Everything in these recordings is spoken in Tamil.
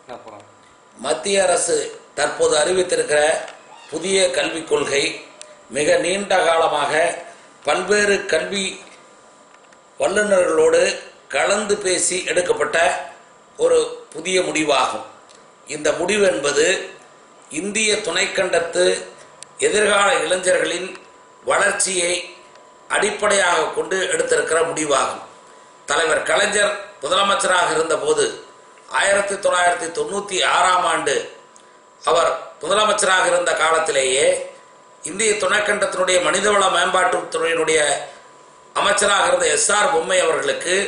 என்ன போகிறோம் மத்திய அரசு தற்போது அறிவித்திருக்கிற புதிய கல்விக் கொள்கை மிக நீண்ட காலமாக பல்வேறு கல்வி வல்லுநர்களோடு கலந்து பேசி எடுக்கப்பட்ட ஒரு புதிய முடிவாகும் இந்த முடிவு என்பது இந்திய துணைக்கண்டத்து எதிர்கால இளைஞர்களின் வளர்ச்சியை அடிப்படையாக கொண்டு எடுத்திருக்கிற முடிவாகும் தலைவர் கலைஞர் முதலமைச்சராக இருந்தபோது ஆயிரத்தி தொள்ளாயிரத்தி தொண்ணூற்றி ஆறாம் ஆண்டு அவர் முதலமைச்சராக இருந்த காலத்திலேயே இந்திய துணைக்கண்டத்தினுடைய மனிதவள மேம்பாட்டுத் துறையினுடைய அமைச்சராக இருந்த எஸ் ஆர் பொம்மை அவர்களுக்கு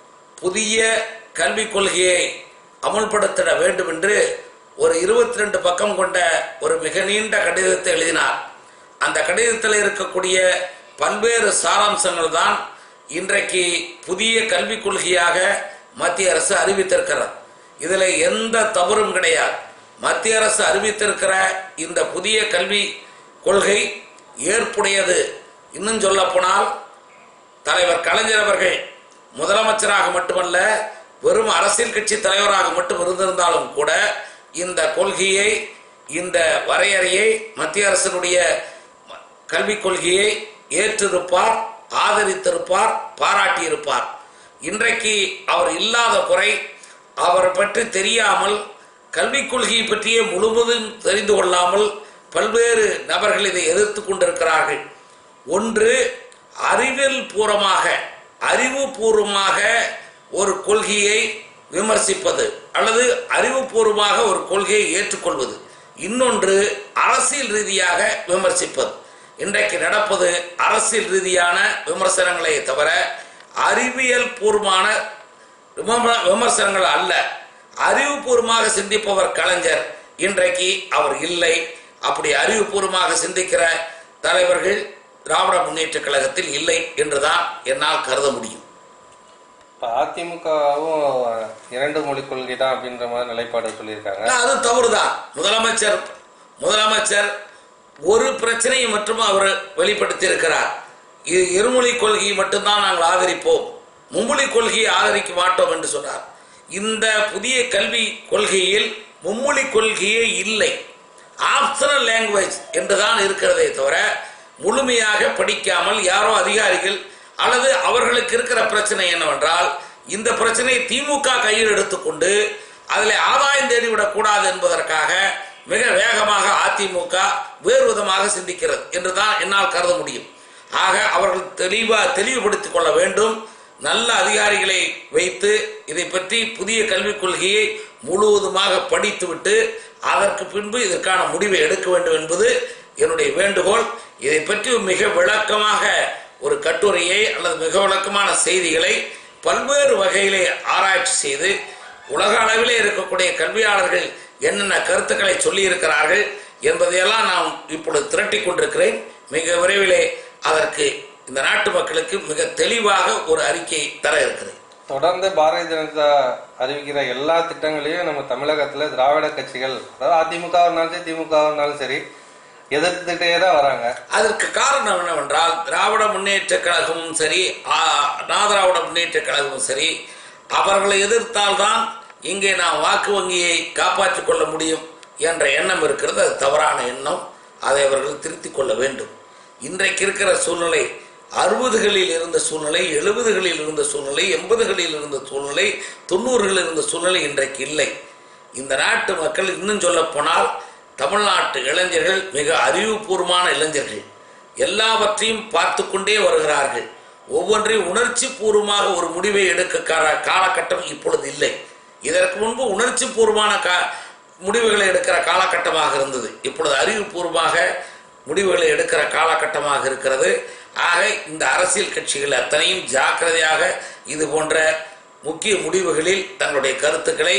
புதிய கல்விக் கொள்கையை அமுல்படுத்திட வேண்டும் என்று ஒரு இருபத்தி ரெண்டு பக்கம் கொண்ட ஒரு மிக நீண்ட கடிதத்தை எழுதினார் அந்த கடிதத்தில் இருக்கக்கூடிய பல்வேறு சாராம்சங்கள் தான் இன்றைக்கு புதிய கல்விக் கொள்கையாக மத்திய அரசு அறிவித்திருக்கிறது இதில் எந்த தவறும் கிடையாது மத்திய அரசு அறிவித்திருக்கிற இந்த புதிய கல்வி கொள்கை ஏற்புடையது இன்னும் சொல்லப்போனால் தலைவர் கலைஞர் அவர்கள் முதலமைச்சராக மட்டுமல்ல வெறும் அரசியல் கட்சி தலைவராக மட்டும் இருந்திருந்தாலும் கூட இந்த கொள்கையை இந்த வரையறையை மத்திய அரசினுடைய கல்விக் கொள்கையை ஏற்றிருப்பார் ஆதரித்திருப்பார் பாராட்டியிருப்பார் இன்றைக்கு அவர் இல்லாத குறை அவர் பற்றி தெரியாமல் கல்விக் கொள்கையை பற்றியே முழுவதும் தெரிந்து கொள்ளாமல் பல்வேறு நபர்கள் இதை எதிர்த்து கொண்டிருக்கிறார்கள் ஒன்று அறிவியல் பூர்வமாக அறிவுபூர்வமாக ஒரு கொள்கையை விமர்சிப்பது அல்லது அறிவுபூர்வமாக ஒரு கொள்கையை ஏற்றுக்கொள்வது இன்னொன்று அரசியல் ரீதியாக விமர்சிப்பது இன்றைக்கு நடப்பது அரசியல் ரீதியான விமர்சனங்களே தவிர அறிவியல் பூர்வமான விமர்ச- விமர்சனங்கள் அல்ல அறிவுபூர்வமாக சிந்திப்பவர் கலைஞர் இன்றைக்கு அவர் இல்லை அப்படி அறிவுபூர்வமாக சிந்திக்கிற தலைவர்கள் திராவிட முன்னேற்றக் கழகத்தில் இல்லை என்றுதான் என்னால் கருத முடியும் இப்போ அதிமுகவும் இரண்டு மொழி கொள்கை தான் அப்படின்ற மாதிரி நிலைப்பாடு சொல்லியிருக்காங்க ஆனா, அது தவறுதான் முதலமைச்சர் முதலமைச்சர் ஒரு பிரச்சனையை மட்டும் அவர் வெளிப்படுத்தி இருக்கிறார் இது இருமொழி கொள்கையை மட்டும்தான் நாங்கள் ஆதரிப்போம் மும்மொழி கொள்கையை ஆதரிக்க மாட்டோம் என்று சொன்னார் இந்த புதிய கல்வி கொள்கையில் மும்மொழி கொள்கையே இல்லை ஆப்ஷனல் லாங்குவேஜ் என்றுதான் இருக்கிறதே தவிர முழுமையாக படிக்காமல் யாரோ அதிகாரிகள் அல்லது அவர்களுக்கு இருக்கிற பிரச்சனை என்னவென்றால் இந்த பிரச்சனையை திமுக கையில் எடுத்துக்கொண்டு அதில் ஆதாயம் தேடிவிடக் கூடாது என்பதற்காக மிக வேகமாக அதிமுக வேறு விதமாக சிந்திக்கிறது என்றுதான் என்னால் கருத முடியும் ஆக அவர்கள் தெளிவா தெளிவுபடுத்திக் கொள்ள வேண்டும் நல்ல அதிகாரிகளை வைத்து இதை பற்றி புதிய கல்விக் கொள்கையை முழுவதுமாக படித்துவிட்டு அதற்கு பின்பு இதற்கான முடிவை எடுக்க வேண்டும் என்பது என்னுடைய வேண்டுகோள் இதை பற்றி மிக விளக்கமாக ஒரு கட்டுரையை அல்லது மிக விளக்கமான செய்திகளை பல்வேறு வகையிலே ஆராய்ச்சி செய்து உலக அளவிலே இருக்கக்கூடிய கல்வியாளர்கள் என்னென்ன கருத்துக்களை சொல்லியிருக்கிறார்கள் என்பதையெல்லாம் நான் இப்பொழுது திரட்டிக் கொண்டிருக்கிறேன் மிக விரைவிலே அதற்கு இந்த நாட்டு மக்களுக்கு மிக தெளிவாக ஒரு அறிக்கை தர இருக்கிறேன் தொடர்ந்து பாரதிய ஜனதா அறிவிக்கிற எல்லா திட்டங்களையும் நம்ம தமிழகத்துல திராவிட கட்சிகள் அதாவது அதிமுக இருந்தாலும் சரி திமுக இருந்தாலும் சரி எதிர்த்துட்டே தான் வராங்க அதற்கு காரணம் என்னவென்றால் திராவிட முன்னேற்ற கழகமும் சரி ஆ, அண்ணா திராவிட முன்னேற்ற கழகமும் சரி அவர்களை எதிர்த்தால்தான் இங்கே நாம் வாக்கு வங்கியை காப்பாற்றிக் கொள்ள முடியும் என்ற எண்ணம் இருக்கிறது அது தவறான எண்ணம் அதை அவர்கள் திருத்திக் கொள்ள வேண்டும் இன்றைக்கு இருக்கிற சூழ்நிலை அறுபதுகளில் இருந்த சூழ்நிலை எழுபதுகளில் இருந்த சூழ்நிலை எண்பதுகளில் இருந்த சூழ்நிலை தொண்ணூறுகளில் இருந்த சூழ்நிலை இன்றைக்கு இல்லை இந்த நாட்டு மக்கள் இன்னும் சொல்ல போனால் தமிழ்நாட்டு இளைஞர்கள் மிக அறிவுபூர்வமான இளைஞர்கள் எல்லாவற்றையும் பார்த்து கொண்டே வருகிறார்கள் ஒவ்வொன்றையும் உணர்ச்சி பூர்வமாக ஒரு முடிவை எடுக்க கால- காலகட்டம் இப்பொழுது இல்லை இதற்கு முன்பு உணர்ச்சி பூர்வமான கா முடிவுகளை எடுக்கிற காலகட்டமாக இருந்தது இப்பொழுது அறிவுபூர்வமாக முடிவுகளை எடுக்கிற காலகட்டமாக இருக்கிறது ஆக இந்த அரசியல் கட்சிகள் அத்தனையும் ஜாக்கிரதையாக இது போன்ற முக்கிய முடிவுகளில் தங்களுடைய கருத்துக்களை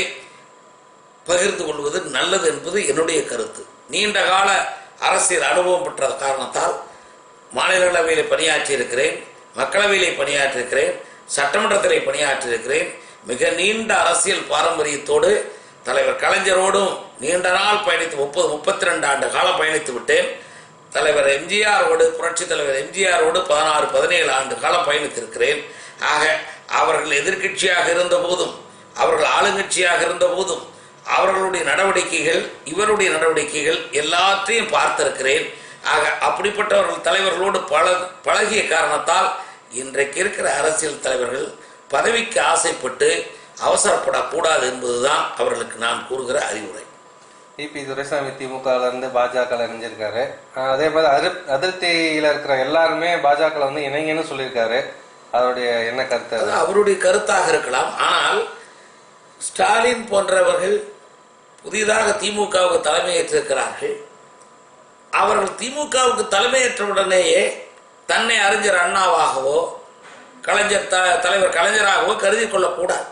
பகிர்ந்து கொள்வது நல்லது என்பது என்னுடைய கருத்து நீண்ட கால அரசியல் அனுபவம் பெற்ற காரணத்தால் மாநிலங்களவையில் பணியாற்றியிருக்கிறேன் மக்களவையிலே பணியாற்றியிருக்கிறேன் சட்டமன்றத்திலே பணியாற்றியிருக்கிறேன் மிக நீண்ட அரசியல் பாரம்பரியத்தோடு தலைவர் கலைஞரோடும் நீண்ட நாள் பயணித்து முப்பது முப்பத்தி ரெண்டு ஆண்டு காலம் பயணித்து விட்டேன் தலைவர் எம்ஜிஆரோடு புரட்சி தலைவர் எம்ஜிஆரோடு பதினாறு பதினேழு ஆண்டு காலம் பயணித்திருக்கிறேன் ஆக அவர்கள் எதிர்க்கட்சியாக இருந்த போதும் அவர்கள் ஆளுங்கட்சியாக இருந்த போதும் அவர்களுடைய நடவடிக்கைகள் இவருடைய நடவடிக்கைகள் எல்லாத்தையும் பார்த்திருக்கிறேன் ஆக அப்படிப்பட்டவர்கள் தலைவர்களோடு பழ பழகிய காரணத்தால் இன்றைக்கு இருக்கிற அரசியல் தலைவர்கள் பதவிக்கு ஆசைப்பட்டு அவசரப்படக்கூடாது என்பதுதான் அவர்களுக்கு நான் கூறுகிற அறிவுரை டிபி துரைசாமி திமுகல இருந்து பாஜக இணைஞ்சிருக்காரு ஆஹ் அதே மாதிரி அதிருப் அதிருப்தியில இருக்கிற எல்லாருமே பாஜக வந்து இணைங்கன்னு சொல்லியிருக்காரு அவருடைய என்ன கருத்து அது? அது அவருடைய கருத்தாக இருக்கலாம் ஆனால் ஸ்டாலின் போன்றவர்கள் புதிதாக திமுகவுக்கு தலைமையேற்றிருக்கிறார்கள் அவர்கள் திமுகவுக்கு தலைமையேற்ற உடனேயே தன்னை அறிஞர் அண்ணாவாகவோ கலைஞர் த தலைவர் கலைஞராகவோ கருதி கொள்ளக்கூடாது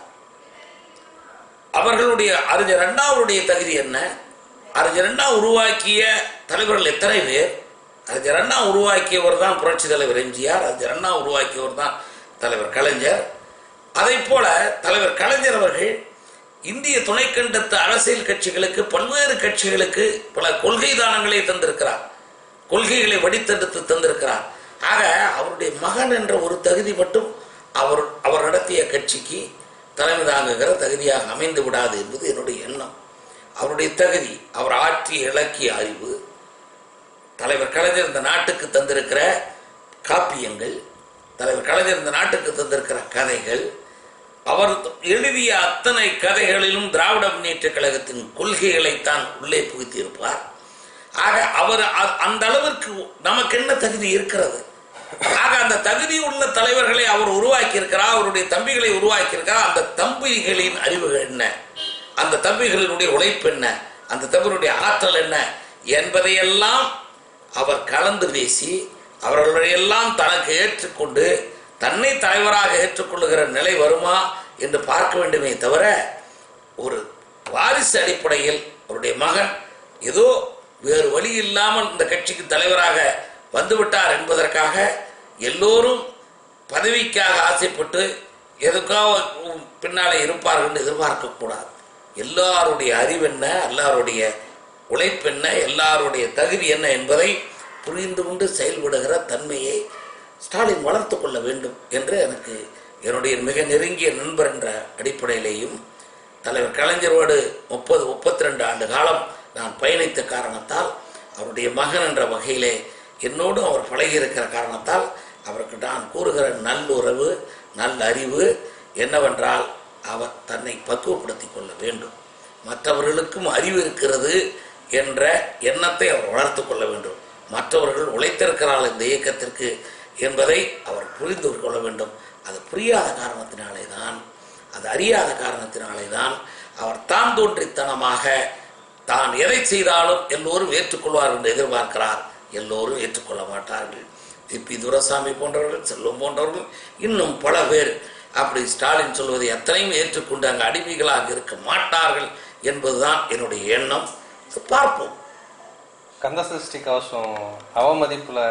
அவர்களுடைய அறிஞர் அண்ணாவுடைய தகுதி என்ன அறிஞர் அண்ணா உருவாக்கிய தலைவர்கள் எத்தனை பேர் அறிஞர் அண்ணா உருவாக்கியவர் தான் புரட்சி தலைவர் எம்ஜிஆர் அறிஞர் அண்ணா உருவாக்கியவர் தான் தலைவர் கலைஞர் அதை போல தலைவர் கலைஞர் அவர்கள் இந்திய துணைக்கண்டத்து அரசியல் கட்சிகளுக்கு பல்வேறு கட்சிகளுக்கு பல கொள்கை தானங்களை தந்திருக்கிறார் கொள்கைகளை வடித்தெடுத்து தந்திருக்கிறார் ஆக அவருடைய மகன் என்ற ஒரு தகுதி மட்டும் அவர் அவர் நடத்திய கட்சிக்கு தலைமை தாங்குகிற தகுதியாக அமைந்து விடாது என்பது என்னுடைய எண்ணம் அவருடைய தகுதி அவர் ஆற்றிய இலக்கிய அறிவு தலைவர் கலைஞர் இந்த நாட்டுக்கு தந்திருக்கிற காப்பியங்கள் தலைவர் கலைஞர் இந்த நாட்டுக்கு தந்திருக்கிற கதைகள் அவர் எழுதிய அத்தனை கதைகளிலும் திராவிட முன்னேற்ற கழகத்தின் கொள்கைகளைத்தான் உள்ளே புகுத்தியிருப்பார் ஆக அவர் அ- அந்த அளவிற்கு நமக்கு என்ன தகுதி இருக்கிறது ஆக அந்த தகுதி உள்ள தலைவர்களை அவர் உருவாக்கி இருக்கிறார் அவருடைய தம்பிகளை உருவாக்கி இருக்கிறார் அந்த தம்பிகளின் அறிவுகள் என்ன அந்த தம்பிகளினுடைய உழைப்பு என்ன அந்த தம்பிகளுடைய ஆற்றல் என்ன என்பதையெல்லாம் அவர் கலந்து பேசி அவர்களையெல்லாம் தனக்கு ஏற்றுக்கொண்டு தன்னை தலைவராக ஏற்றுக்கொள்ளுகிற நிலை வருமா என்று பார்க்க வேண்டுமே தவிர ஒரு வாரிசு அடிப்படையில் அவருடைய மகன் ஏதோ வேறு வழி இல்லாமல் இந்த கட்சிக்கு தலைவராக வந்துவிட்டார் என்பதற்காக எல்லோரும் பதவிக்காக ஆசைப்பட்டு எதுக்காக பின்னாலே இருப்பார்கள் என்று எதிர்பார்க்கக்கூடாது எல்லாருடைய அறிவு என்ன எல்லாருடைய உழைப்பு என்ன எல்லாருடைய தகுதி என்ன என்பதை புரிந்து கொண்டு செயல்படுகிற தன்மையை ஸ்டாலின் வளர்த்து கொள்ள வேண்டும் என்று எனக்கு என்னுடைய மிக நெருங்கிய நண்பர் என்ற அடிப்படையிலேயும் தலைவர் கலைஞரோடு முப்பது முப்பத்தி ரெண்டு ஆண்டு காலம் நான் பயணித்த காரணத்தால் அவருடைய மகன் என்ற வகையிலே என்னோடும் அவர் பழகியிருக்கிற காரணத்தால் அவருக்கு நான் கூறுகிற நல்லுறவு நல்ல அறிவு என்னவென்றால் அவர் தன்னை பக்குவப்படுத்திக் கொள்ள வேண்டும் மற்றவர்களுக்கும் அறிவு இருக்கிறது என்ற எண்ணத்தை அவர் வளர்த்து கொள்ள வேண்டும் மற்றவர்கள் உழைத்திருக்கிறார்கள் இந்த இயக்கத்திற்கு என்பதை அவர் புரிந்து கொள்ள வேண்டும் அது புரியாத காரணத்தினாலே தான் அது அறியாத காரணத்தினாலே தான் அவர் தான் தோன்றித்தனமாக தான் எதை செய்தாலும் எல்லோரும் ஏற்றுக்கொள்வார் என்று எதிர்பார்க்கிறார் எல்லோரும் ஏற்றுக்கொள்ள மாட்டார்கள் பி துரசாமி போன்றவர்கள் செல்வம் போன்றவர்கள் இன்னும் பல பேர் அப்படி ஸ்டாலின் சொல்வதை அத்தனையும் ஏற்றுக்கொண்டு அங்கு அடிமைகளாக இருக்க மாட்டார்கள் என்பதுதான் என்னுடைய எண்ணம் பார்ப்போம் கந்த சஷ்டி கவசம் அவமதிப்புல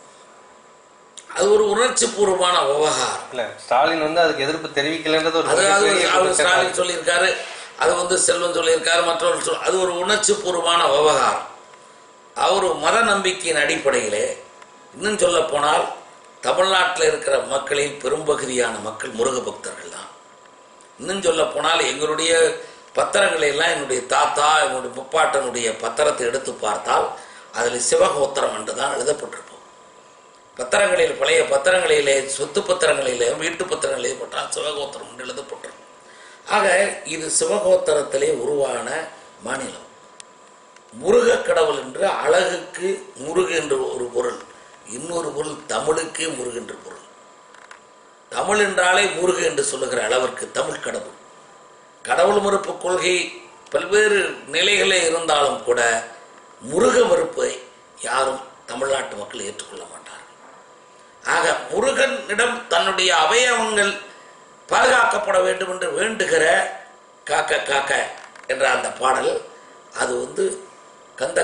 அது ஒரு உணர்ச்சி பூர்வமான விவகாரம் இல்ல ஸ்டாலின் வந்து அதுக்கு எதிர்ப்பு தெரிவிக்கலன்றது ஒரு அது அது மிகப்பெரிய அவர் குற்றச்சாட்டு. ஸ்டாலின் சொல்லியிருக்காரு அது வந்து செல்வம் சொல்லியிருக்காரு மற்றவர்கள் சொல் அது ஒரு உணர்ச்சி பூர்வமான விவகாரம் அவர் மத நம்பிக்கையின் அடிப்படையிலே இன்னும் சொல்ல போனால் தமிழ்நாட்டில் இருக்கிற மக்களின் பெரும்பகுதியான மக்கள் முருக பக்தர்கள் தான் இன்னும் சொல்ல போனால் எங்களுடைய பத்திரங்களை எல்லாம் என்னுடைய தாத்தா என்னுடைய முப்பாட்டனுடைய பத்திரத்தை எடுத்து பார்த்தால் அதில் சிவகோத்திரம் என்று தான் எழுதப்பட்டிருக்கும் பத்திரங்களில் பழைய பத்திரங்களிலே சொத்து பத்திரங்களிலே வீட்டு பத்திரங்களிலே போட்டால் சிவகோத்திரம் என்று எழுதப்பட்டிருக்கும் ஆக இது சிவகோத்திரத்திலே உருவான மாநிலம் முருக கடவுள் என்று அழகுக்கு முருகு என்று ஒரு பொருள் இன்னொரு பொருள் தமிழுக்கே முருகு என்று பொருள் தமிழ் என்றாலே முருகு என்று சொல்லுகிற அளவிற்கு தமிழ் கடவுள் கடவுள் மறுப்பு கொள்கை பல்வேறு நிலைகளே இருந்தாலும் கூட முருக மறுப்பை யாரும் தமிழ்நாட்டு மக்கள் ஏற்றுக்கொள்ள மாட்டார்கள் ஆக முருகனிடம் தன்னுடைய அவயவங்கள் பாதுகாக்கப்பட வேண்டும் என்று வேண்டுகிற காக்க காக்க என்ற அந்த பாடல் அது வந்து கந்த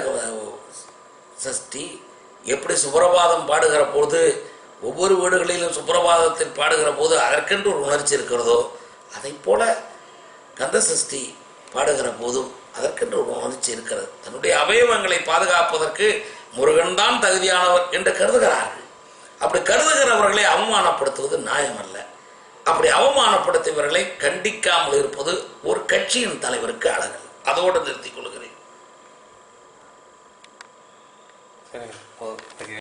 சஷ்டி எப்படி சுப்பிரபாதம் பாடுகிற போது ஒவ்வொரு வீடுகளிலும் சுப்பிரபாதத்தில் பாடுகிற போது அதற்கென்று ஒரு உணர்ச்சி இருக்கிறதோ அதை போல கந்த சஷ்டி பாடுகிற போதும் அதற்கென்று ஒரு உணர்ச்சி இருக்கிறது தன்னுடைய அவயவங்களை பாதுகாப்பதற்கு முருகன் தான் தகுதியானவர் என்று கருதுகிறார்கள் அப்படி கருதுகிறவர்களை அவமானப்படுத்துவது நியாயமல்ல அப்படி அவமானப்படுத்தியவர்களை கண்டிக்காமல் இருப்பது ஒரு கட்சியின் தலைவருக்கு அழகு அதோடு நிறுத்திக் கொள்கிறேன் சரிங்க போதும்.